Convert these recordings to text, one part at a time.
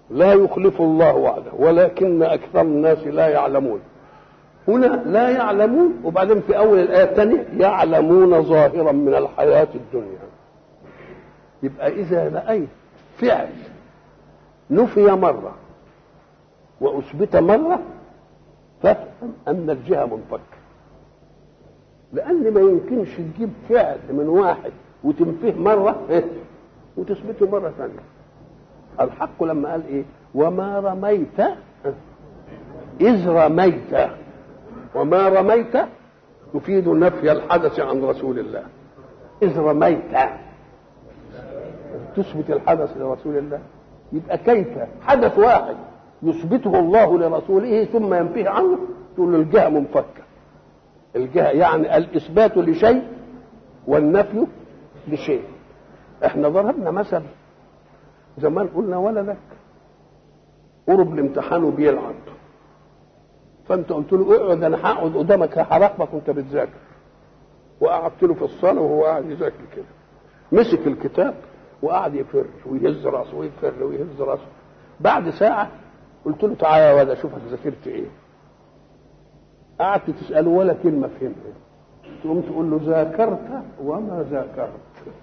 لا يخلف الله وعده ولكن اكثر الناس لا يعلمون هنا لا يعلمون وبعدين في اول الايه الثانيه يعلمون ظاهرا من الحياه الدنيا يبقى اذا رايت فعل نفي مره واثبت مره فافهم ان الجهه منفكه لان ما يمكنش تجيب فعل من واحد وتنفيه مره إيه؟ وتثبته مره ثانيه الحق لما قال ايه وما رميت اذ رميت وما رميت تفيد نفي الحدث عن رسول الله اذ رميت تثبت الحدث لرسول الله يبقى كيف حدث واحد يثبته الله لرسوله ثم ينفيه عنه تقول له الجهه منفكه الجهه يعني الاثبات لشيء والنفي لشيء احنا ضربنا مثل زمان قلنا ولدك قرب الامتحان وبيلعب فانت قلت له اقعد انا هقعد قدامك هراقبك وانت بتذاكر وقعدت له في الصاله وهو قاعد يذاكر كده مسك الكتاب وقعد يفر ويهز راسه ويفر ويهز راسه بعد ساعه قلت له تعالى يا ولد اشوفك ذاكرت ايه قعدت تساله ولا كلمه فهمها تقوم تقول له ذاكرت وما ذاكرت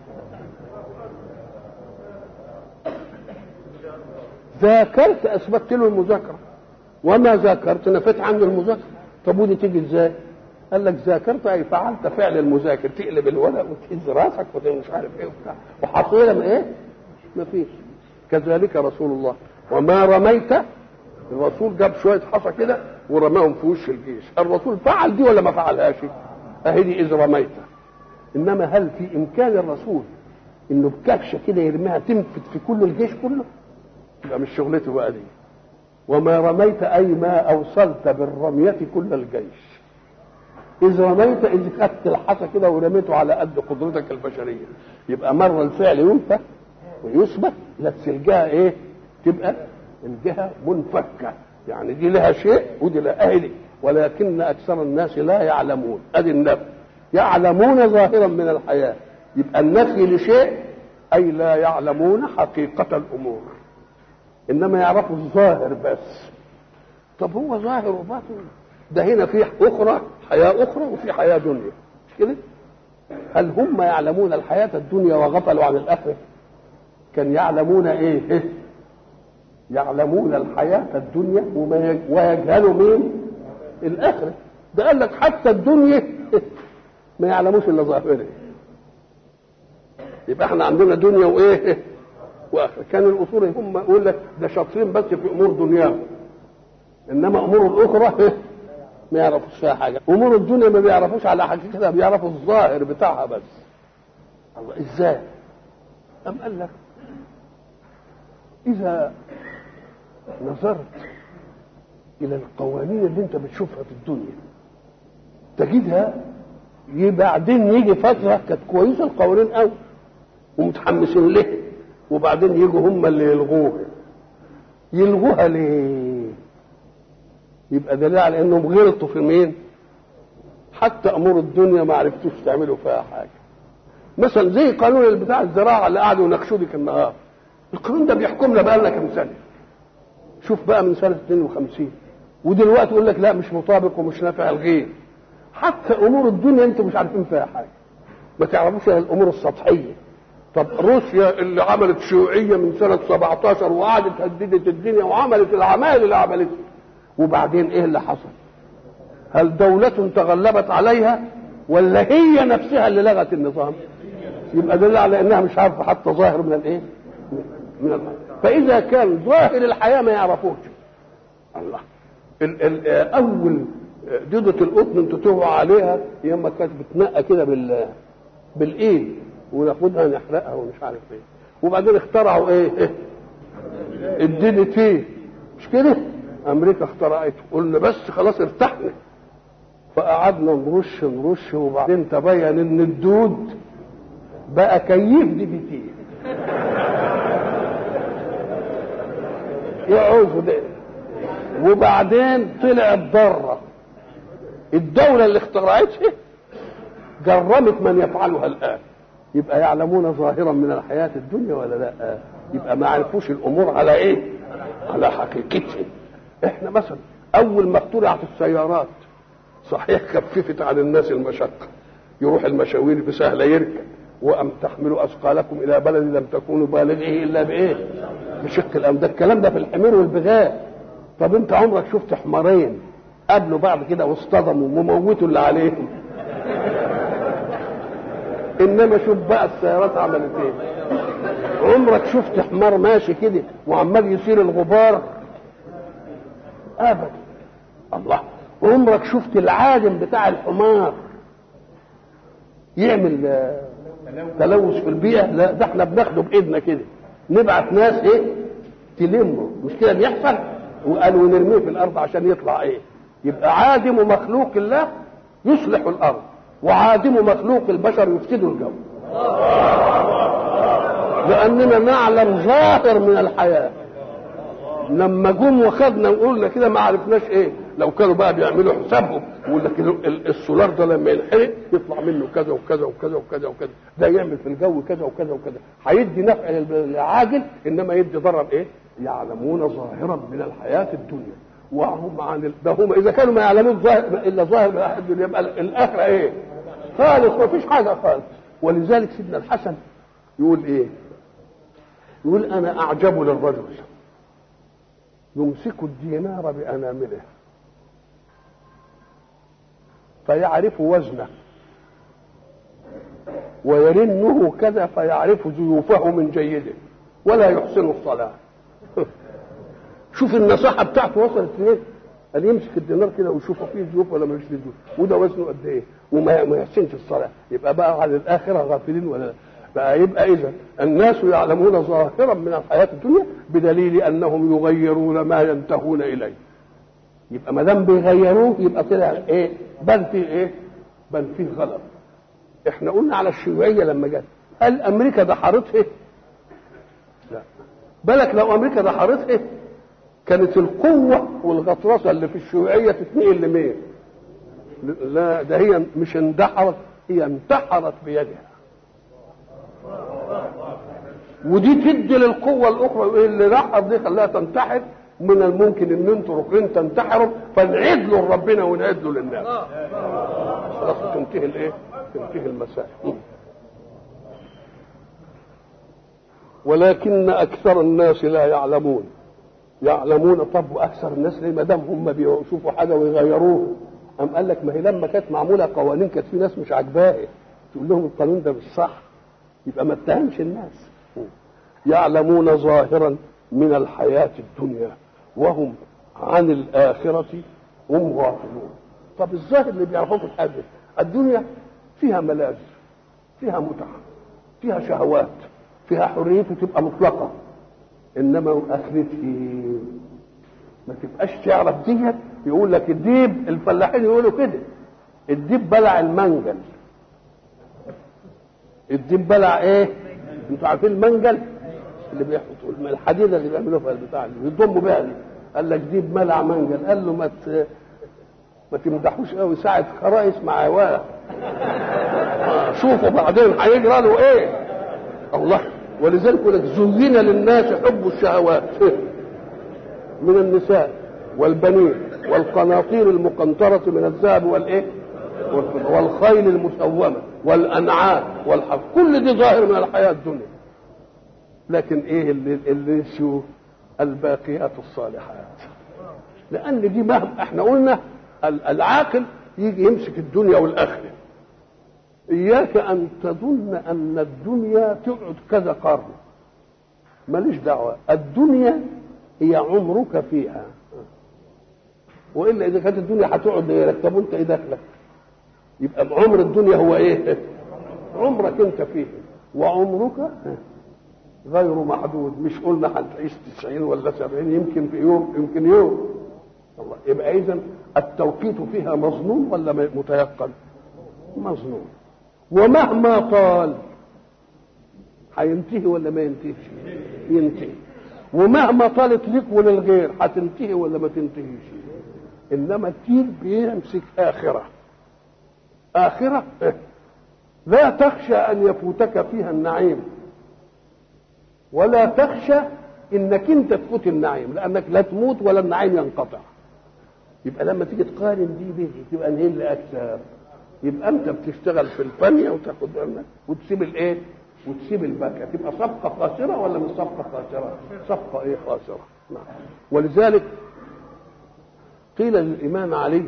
ذاكرت اثبتت له المذاكره وما ذاكرت نفيت عنه المذاكره طب ودي تيجي ازاي؟ قال لك ذاكرت اي فعلت فعل المذاكر تقلب الورق وتهز راسك ومش عارف ايه وبتاع وحصيله من ايه؟ ما فيش كذلك رسول الله وما رميت الرسول جاب شويه حصى كده ورماهم في وش الجيش الرسول فعل دي ولا ما فعلهاش؟ اهي دي اذ رميت انما هل في امكان الرسول انه بكبشه كده يرميها تنفت في كل الجيش كله؟ يبقى مش شغلته بقى دي وما رميت اي ما اوصلت بالرميه كل الجيش اذ رميت اذ خدت الحصى كده ورميته على قد قدرتك البشريه يبقى مره الفعل ينفى ويثبت بس الجهه ايه تبقى الجهه منفكه يعني دي لها شيء ودي لا اهلي ولكن اكثر الناس لا يعلمون ادي النفي يعلمون ظاهرا من الحياه يبقى النفي لشيء اي لا يعلمون حقيقه الامور انما يعرفوا الظاهر بس طب هو ظاهر وباطن ده هنا في اخرى حياه اخرى وفي حياه دنيا مش كده هل هم يعلمون الحياه الدنيا وغفلوا عن الاخره كان يعلمون ايه يعلمون الحياه الدنيا وما ويجهلوا مين الاخره ده قال لك حتى الدنيا ما يعلموش الا ظاهره يبقى احنا عندنا دنيا وايه واخره كان الاصول هم يقول لك ده شاطرين بس في امور دنياهم انما امور الاخرى ما يعرفوش فيها حاجه امور الدنيا ما بيعرفوش على حقيقتها بيعرفوا الظاهر بتاعها بس الله ازاي ام قال لك اذا نظرت الى القوانين اللي انت بتشوفها في الدنيا تجدها بعدين يجي فتره كانت كويسه القوانين قوي ومتحمسين لها وبعدين يجوا هم اللي يلغوها يلغوها ليه يبقى دليل على انهم غلطوا في مين حتى امور الدنيا ما عرفتوش تعملوا فيها حاجه مثلا زي قانون بتاع الزراعه اللي قعدوا يناقشوه ديك النهار القانون ده بيحكمنا بقى لنا كام سنه شوف بقى من سنه 52 ودلوقتي يقول لك لا مش مطابق ومش نافع الغيه حتى امور الدنيا انتم مش عارفين فيها حاجه ما تعرفوش الامور السطحيه طب روسيا اللي عملت شيوعيه من سنه 17 وقعدت هددت الدنيا وعملت العمال اللي عملتها وبعدين ايه اللي حصل؟ هل دولة تغلبت عليها ولا هي نفسها اللي لغت النظام؟ يبقى دل على انها مش عارفه حتى ظاهر من الايه؟ من الحياة. فاذا كان ظاهر الحياه ما يعرفوش الله ال ال اول دودة القطن انتوا تهوا عليها ياما كانت بتنقى كده بال بالايد وناخدها نحرقها ومش عارف ايه وبعدين اخترعوا ايه الدي تي مش كده امريكا اخترعته قلنا بس خلاص ارتحنا فقعدنا نرش نرش وبعدين تبين ان الدود بقى كيف دي بي تي يعوزوا ده وبعدين طلعت ضاره الدوله اللي اخترعتها جرمت من يفعلها الان يبقى يعلمون ظاهرا من الحياه الدنيا ولا لا يبقى ما عرفوش الامور على ايه على حقيقته احنا مثلا اول ما اخترعت السيارات صحيح خففت عن الناس المشقه يروح المشاوير بسهله يركب وأم تحملوا أثقالكم إلى بلد لم تكونوا بالغيه إلا بإيه؟ بشق الأم ده الكلام ده في الحمير والبغاء طب أنت عمرك شفت حمارين قابلوا بعض كده واصطدموا وموتوا اللي عليهم إنما شوف بقى السيارات عملت إيه؟ عمرك شفت حمار ماشي كده وعمال يصير الغبار ابدا الله عمرك شفت العادم بتاع الحمار يعمل تلوث في البيئه لا ده احنا بناخده بايدنا كده نبعت ناس ايه تلمه مش كده بيحصل وقالوا نرميه في الارض عشان يطلع ايه يبقى عادم مخلوق الله يصلح الارض وعادم مخلوق البشر يفسدوا الجو لاننا نعلم ظاهر من الحياه لما جم وخدنا وقلنا كده ما عرفناش ايه لو كانوا بقى بيعملوا حسابهم يقول لك السولار ده لما ينحرق يطلع منه كذا وكذا وكذا وكذا وكذا ده يعمل في الجو كذا وكذا وكذا هيدي نفع للعاجل انما يدي ضرر ايه؟ يعلمون ظاهرا من الحياه الدنيا وهم عن ال... ده هم اذا كانوا ما يعلمون ظاهر الا ظاهر من الحياه الدنيا يبقى الاخره ايه؟ خالص ما فيش حاجه خالص ولذلك سيدنا الحسن يقول ايه؟ يقول انا اعجب للرجل يمسك الدينار بانامله فيعرف وزنه ويرنه كذا فيعرف زيوفه من جيده ولا يحسن الصلاه شوف النصيحه بتاعته وصلت ليه قال يمسك الدينار كده ويشوفه فيه زيوف ولا مش فيه زيوف وده وزنه قد ايه وما يحسنش الصلاه يبقى بقى على الاخره غافلين ولا لا بقى يبقى اذا الناس يعلمون ظاهرا من الحياه الدنيا بدليل انهم يغيرون ما ينتهون اليه يبقى ما دام بيغيروه يبقى طلع ايه بان فيه ايه بان فيه غلط احنا قلنا على الشيوعيه لما جت هل امريكا دحرتها لا بالك لو امريكا دحرتها كانت القوه والغطرسه اللي في الشيوعيه تتنقل لمين لا ده هي مش اندحرت هي انتحرت بيدها ودي تدي للقوة الأخرى اللي راحت دي خلاها تنتحر من الممكن ان انتوا الاخرين تنتحروا فنعيد له لربنا ونعيد له للناس خلاص تنتهي الايه؟ تنتهي المسائل ولكن اكثر الناس لا يعلمون يعلمون طب واكثر الناس ليه ما دام هم بيشوفوا حاجه ويغيروها قام قال لك ما هي لما كانت معموله قوانين كانت في ناس مش عاجباها تقول لهم القانون ده مش صح يبقى ما اتهمش الناس يعلمون ظاهرا من الحياة الدنيا وهم عن الآخرة هم غافلون طب الظاهر اللي بيعرفوه في الحياة الدنيا فيها ملاذ فيها متعة فيها شهوات فيها حريته تبقى مطلقة إنما آخرتي ما تبقاش تعرف ديت يقول لك الديب الفلاحين يقولوا كده الديب بلع المنجل الديب بلع ايه؟ انتوا عارفين المنجل اللي بيحطوا الحديده اللي بيعملوها في البتاع اللي بيضموا بيها دي قال لك ديب بلع منجل قال له ما ت... ما تمدحوش قوي ساعه خرائص مع هواه شوفوا بعدين هيجرى له ايه الله ولذلك يقول لك زين للناس حب الشهوات من النساء والبنين والقناطير المقنطرة من الذهب والايه والخيل المسومة والأنعام والحرث كل دي ظاهر من الحياة الدنيا لكن ايه اللي اللي شو الباقيات الصالحات لأن دي مهما احنا قلنا العاقل يجي يمسك الدنيا والآخرة إياك أن تظن أن الدنيا تقعد كذا قرن ماليش دعوة الدنيا هي عمرك فيها والا اذا كانت الدنيا هتقعد يركبوا انت ايه دخلك يبقى عمر الدنيا هو ايه عمرك انت فيه وعمرك غير محدود مش قلنا هتعيش 90 ولا 70 يمكن في يوم يمكن يوم الله يبقى اذا التوقيت فيها مظنون ولا متيقن مظنون ومهما طال هينتهي ولا ما ينتهيش ينتهي ومهما طالت لك وللغير هتنتهي ولا ما تنتهيش انما التير بيمسك اخره اخره لا تخشى ان يفوتك فيها النعيم ولا تخشى انك انت تفوت النعيم لانك لا تموت ولا النعيم ينقطع يبقى لما تيجي تقارن دي به تبقى مين اللي اكثر يبقى انت بتشتغل في الفانيه وتاخد بالك وتسيب الايه وتسيب الباقي تبقى صفقه خاسره ولا مش صفقه خاسره صفقه ايه خاسره نعم ولذلك قيل للامام علي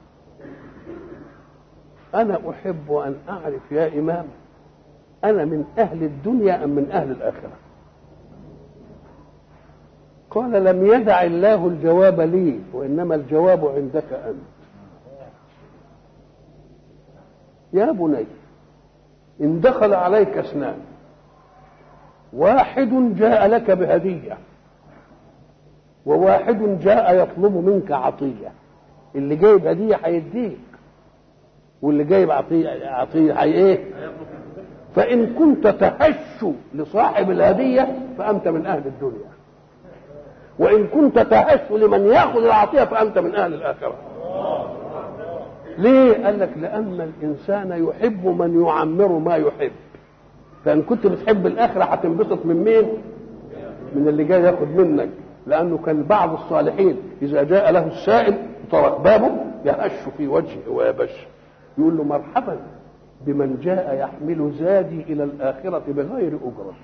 انا احب ان اعرف يا امام انا من اهل الدنيا ام من اهل الاخره قال لم يدع الله الجواب لي وانما الجواب عندك انت يا بني ان دخل عليك اثنان واحد جاء لك بهديه وواحد جاء يطلب منك عطيه اللي جايب هديه هيديك واللي جايب عطيه عطيه هي ايه فان كنت تهش لصاحب الهديه فانت من اهل الدنيا وان كنت تهش لمن ياخذ العطيه فانت من اهل الاخره ليه قال لك لان الانسان يحب من يعمر ما يحب فان كنت بتحب الاخره هتنبسط من مين من اللي جاي ياخد منك لانه كان بعض الصالحين اذا جاء له السائل طرق بابه يهش في وجهه ويبش يقول له مرحبا بمن جاء يحمل زادي الى الاخره بغير اجره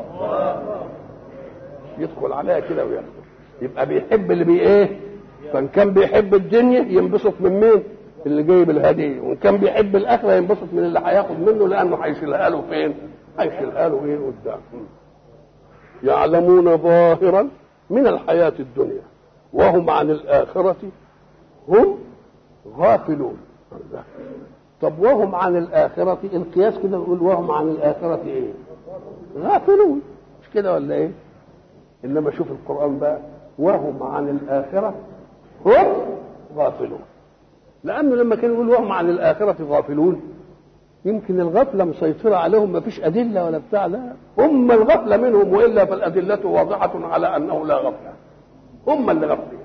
يدخل عليها كده وياخده يبقى بيحب اللي بي ايه فان كان بيحب الدنيا ينبسط من مين اللي جايب الهديه وان كان بيحب الاخره ينبسط من اللي هياخد منه لانه هيشيلها له فين هيشيلها له ايه قدام يعلمون ظاهرا من الحياه الدنيا وهم عن الاخره هم غافلون طب وهم عن الآخرة القياس كده نقول وهم عن الآخرة إيه؟ غافلون مش كده ولا إيه؟ إنما شوف القرآن بقى وهم عن الآخرة هم غافلون لأنه لما كان يقول وهم عن الآخرة غافلون يمكن الغفلة مسيطرة عليهم ما فيش أدلة ولا بتاع لا هم الغفلة منهم وإلا فالأدلة واضحة على أنه لا غفلة هم اللي غفلين